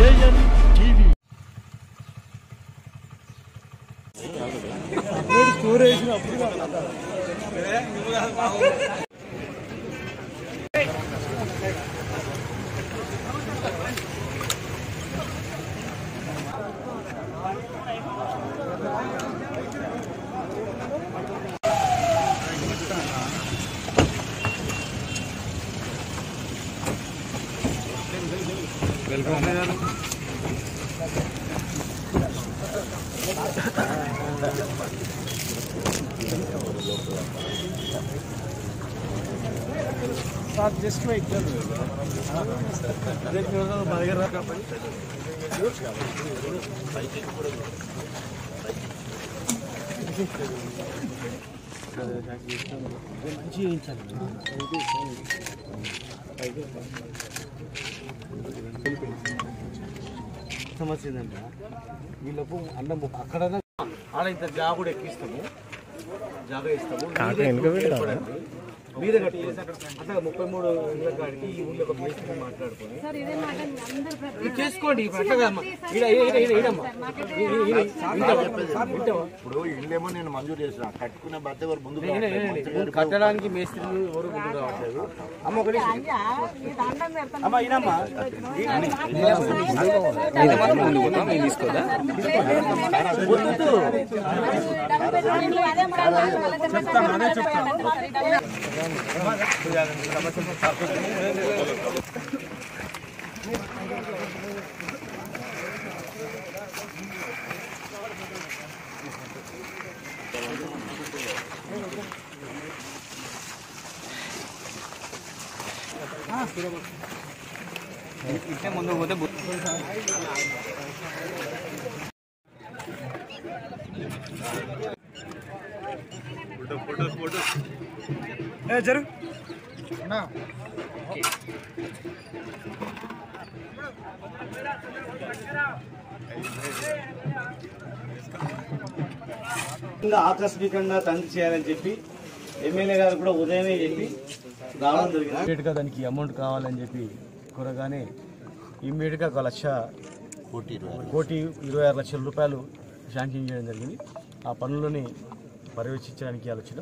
AN TV సమస్య ఏంటంటే వీళ్ళకు అన్నం అక్కడ ఆడ ఇంత జాగా కూడా ఎక్కిస్తాము జాగా ఇస్తాము మీరే కట్టుకోండి. మీరే కట్టుకోండి అట్లా ముప్పై మూడు ఇళ్ళ కాడికి ఈ ఊళ్ళో ఒక మేస్త్రి మాట్లాడుకొని సార్ ఇదే మాట అందరు ప్రతి ఇది చేసుకోండి ఇప్పుడు అట్లా కాదమ్మా ఈడ ఈడ ఈడ ఈడమ్మా ఈ- ఈ- ఈడ. వింటావా? వింటావా? ఇప్పుడు ఇల్లేమో నేను మంజూరు చేసిన కట్టుకునే భర్త ఎవరు ముందు ఈడ, ఈడ, ఈడ. ఇప్పుడు కట్టడానికి మేస్త్రీలు ఎవరు ముందు రావట్లేదు అమ్మ ఒకటి అమ్మ ఈయనమ్మా ఇంకా ఆకస్మికంగా తండ్రి చేయాలని చెప్పి ఎమ్మెల్యే గారు కూడా ఉదయమే చెప్పి రావడం జరిగింది ఇమీడియట్గా దానికి అమౌంట్ కావాలని చెప్పి కోరగానే ఇమ్మీడియట్గా ఒక లక్ష కోటి కోటి ఇరవై ఆరు లక్షల రూపాయలు శాంక్షన్ చేయడం జరిగింది ఆ పనులని పర్యవేక్షించడానికి ఆలోచన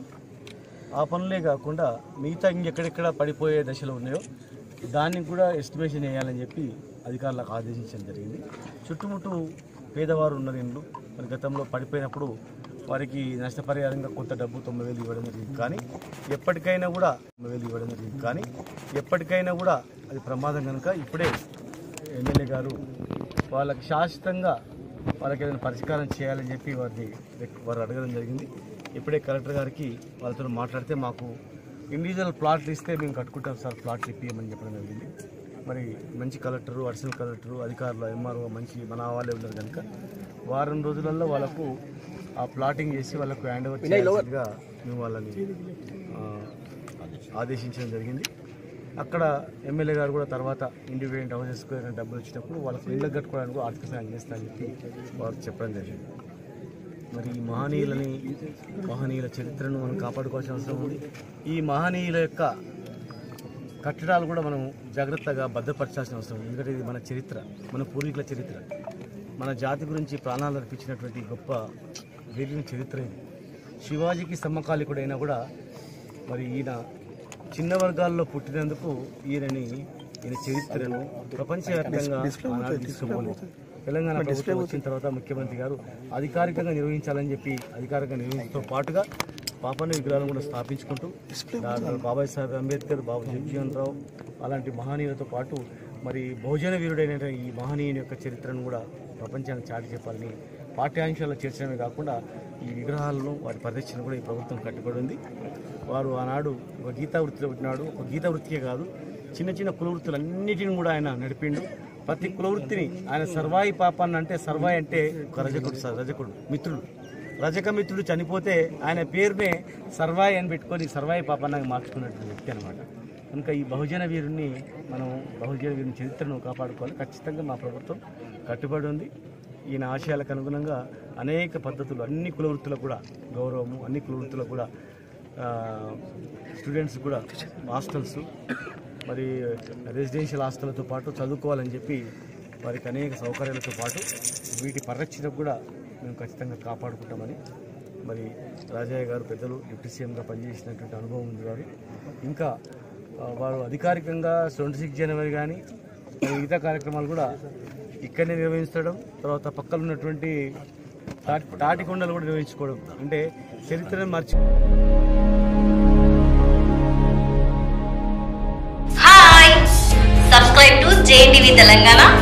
ఆ పనులే కాకుండా మిగతా ఇంకెక్కడెక్కడ పడిపోయే దశలు ఉన్నాయో దానికి కూడా ఎస్టిమేషన్ వేయాలని చెప్పి అధికారులకు ఆదేశించడం జరిగింది చుట్టుముట్టు పేదవారు ఉన్న ఇండ్లు మరి గతంలో పడిపోయినప్పుడు వారికి నష్టపరిహారంగా కొంత డబ్బు తొంభై వేలు ఇవ్వడం జరిగింది కానీ ఎప్పటికైనా కూడా తొంభై వేలు ఇవ్వడం జరిగింది కానీ ఎప్పటికైనా కూడా అది ప్రమాదం కనుక ఇప్పుడే ఎమ్మెల్యే గారు వాళ్ళకి శాశ్వతంగా వాళ్ళకి ఏదైనా పరిష్కారం చేయాలని చెప్పి వారిని వారు అడగడం జరిగింది ఇప్పుడే కలెక్టర్ గారికి వాళ్ళతో మాట్లాడితే మాకు ఇండివిజువల్ ప్లాట్లు ఇస్తే మేము కట్టుకుంటాం సార్ ప్లాట్లు ఇప్పియమని చెప్పడం జరిగింది మరి మంచి కలెక్టరు అడిషనల్ కలెక్టరు అధికారులు ఎంఆర్ఓ మంచి మన వాళ్ళే ఉన్నారు కనుక వారం రోజులలో వాళ్ళకు ఆ ప్లాటింగ్ చేసి వాళ్ళకు హ్యాండ్ ఓవర్ చేయాల్సిందిగా మేము వాళ్ళని ఆ, ఆదేశించడం జరిగింది అక్కడ ఎమ్మెల్యే గారు కూడా తర్వాత ఇండిపెండెంట్ హౌసెస్కి ఏదైనా డబ్బులు వచ్చినప్పుడు వాళ్ళకి ఇళ్ళకి కట్టుకోవడానికి కూడా ఆర్థిక సాయం చేస్తారని చెప్పి వారు చెప్పడం జరిగింది మరి ఈ మహనీయులని మహనీయుల చరిత్రను మనం కాపాడుకోవాల్సిన అవసరం ఉంది ఈ మహనీయుల యొక్క కట్టడాలు కూడా మనం జాగ్రత్తగా భద్రపరచాల్సిన అవసరం ఉంది ఎందుకంటే ఇది మన చరిత్ర మన పూర్వీకుల చరిత్ర మన జాతి గురించి ప్రాణాలు అర్పించినటువంటి గొప్ప వీరిన చరిత్ర ఇది శివాజీకి సమకాలికుడైనా కూడా మరి ఈయన చిన్న వర్గాల్లో పుట్టినందుకు ఈయనని ఈయన చరిత్రను ప్రపంచవ్యాప్తంగా ఆనాడు తీసుకుపోలేదు తెలంగాణ ప్రభుత్వం వచ్చిన తర్వాత ముఖ్యమంత్రి గారు అధికారికంగా నిర్వహించాలని చెప్పి అధికారికంగా నిర్వహించడంతో పాటుగా పాపన్న విగ్రహాలను కూడా స్థాపించుకుంటూ డాక్టర్ బాబాయ్ సాహెబ్ అంబేద్కర్ బాబు జగ్జీవన్ రావు అలాంటి మహనీయులతో పాటు మరి బహుజన వీరుడైన ఈ మహనీయుని యొక్క చరిత్రను కూడా ప్రపంచానికి చాటి చెప్పాలని పాఠ్యాంశాల్లో చేర్చడమే కాకుండా ఈ విగ్రహాలను వాటి పరిరక్షణ కూడా ఈ ప్రభుత్వం కట్టుబడి ఉంది వారు ఆనాడు ఒక గీతా వృత్తిలో పుట్టినాడు ఒక గీతా వృత్తికే కాదు చిన్న చిన్న కుల వృత్తులన్నిటిని కూడా ఆయన నడిపిండు ప్రతి కుల వృత్తిని ఆయన సర్వాయి పాపాన్ని అంటే సర్వాయి అంటే ఒక రజకుడు సార్ రజకుడు మిత్రుడు రజక మిత్రుడు చనిపోతే ఆయన పేరునే సర్వాయి అని పెట్టుకొని సర్వాయి పాపాన్ని మార్చుకున్నటువంటి వ్యక్తి అనమాట కనుక ఈ బహుజన వీరుని మనం బహుజన వీరుని చరిత్రను కాపాడుకోవాలి ఖచ్చితంగా మా ప్రభుత్వం కట్టుబడి ఉంది ఈయన ఆశయాలకు అనుగుణంగా అనేక పద్ధతులు అన్ని కుల వృత్తులకు కూడా గౌరవము అన్ని కుల వృత్తులకు కూడా ఆ, స్టూడెంట్స్ కూడా హాస్టల్స్ మరి రెసిడెన్షియల్ హాస్టల్తో పాటు చదువుకోవాలని చెప్పి వారికి అనేక సౌకర్యాలతో పాటు వీటి పరిరక్షణ కూడా మేము ఖచ్చితంగా కాపాడుకుంటామని మరి రాజయ్య గారు పెద్దలు డిప్యూటీ సీఎంగా పనిచేసినటువంటి అనుభవం ఉంది వారు ఇంకా ఆ, వారు అధికారికంగా ట్వంటీ సిక్స్ జనవరి కానీ మిగతా కార్యక్రమాలు కూడా ఇక్కడనే నిర్వహించడం తర్వాత పక్కన ఉన్నటువంటి తాటి తాటికొండలు కూడా నిర్వహించుకోవడం అంటే చరిత్రను మర్చి hi subscribe to JNTV Telangana